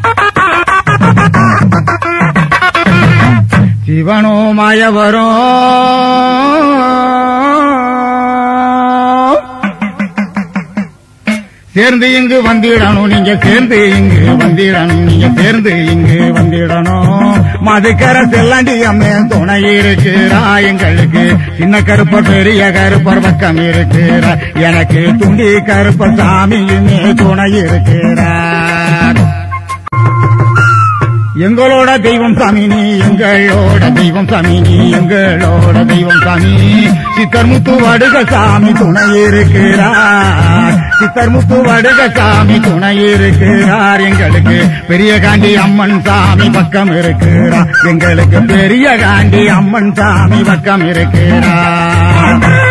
சிவனோ மாயவரோ சேர்ந்து இங்கு வந்திடணும் நீங்க சேர்ந்து இங்கு வந்திடணும் நீங்க சேர்ந்து இங்கு வந்திடணும் மதுக்கர செல்லாண்டி அம்மே துணை இருக்கிறா எங்களுக்கு சின்ன கருப்பர் பெரிய கருப்பர் பக்கம் இருக்கிறா எனக்கு துண்டி கருப்பர் சாமியுமே துணை இருக்கிறார் எங்களோட தெய்வம் சாமி நீ எங்களோட தெய்வம் சாமி நீ எங்களோட தெய்வம் சாமி சித்தர்முத்து வடுக சாமி துணை இருக்கிறார் சித்தர்முத்து வடுக சாமி துணை இருக்கிறார் எங்களுக்கு பெரிய காண்டி அம்மன் சாமி பக்கம் இருக்கிறார் எங்களுக்கு பெரிய காண்டி அம்மன் சாமி பக்கம் இருக்கிறார்